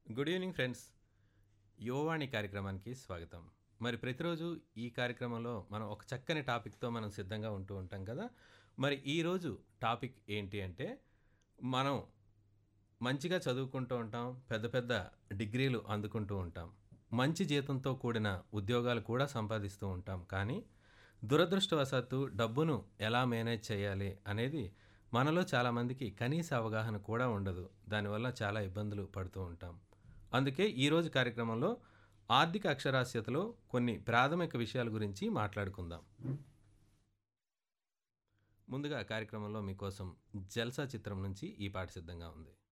good evening friends Yuvavani కార్యక్రమానికి స్వాగతం మరి ప్రతిరోజు ఈ కార్యక్రమంలో మనం ఒక చక్కని టాపిక్తో మనం సిద్ధంగా ఉంటూ ఉంటాం కదా మరి ఈరోజు టాపిక్ ఏంటి అంటే మనం మంచిగా చదువుకుంటూ ఉంటాం పెద్ద పెద్ద డిగ్రీలు అందుకుంటూ ఉంటాం మంచి జీతంతో కూడిన ఉద్యోగాలు కూడా సంపాదిస్తూ ఉంటాం కానీ దురదృష్టవశాత్తు డబ్బును ఎలా మేనేజ్ చేయాలి అనేది మనలో చాలామందికి కనీస అవగాహన కూడా ఉండదు దానివల్ల చాలా ఇబ్బందులు పడుతూ ఉంటాం అందుకే ఈరోజు కార్యక్రమంలో ఆర్థిక అక్షరాస్యతలో కొన్ని ప్రాథమిక విషయాల గురించి మాట్లాడుకుందాం ముందుగా కార్యక్రమంలో మీకోసం జల్సా చిత్రం నుంచి ఈ పాట సిద్ధంగా ఉంది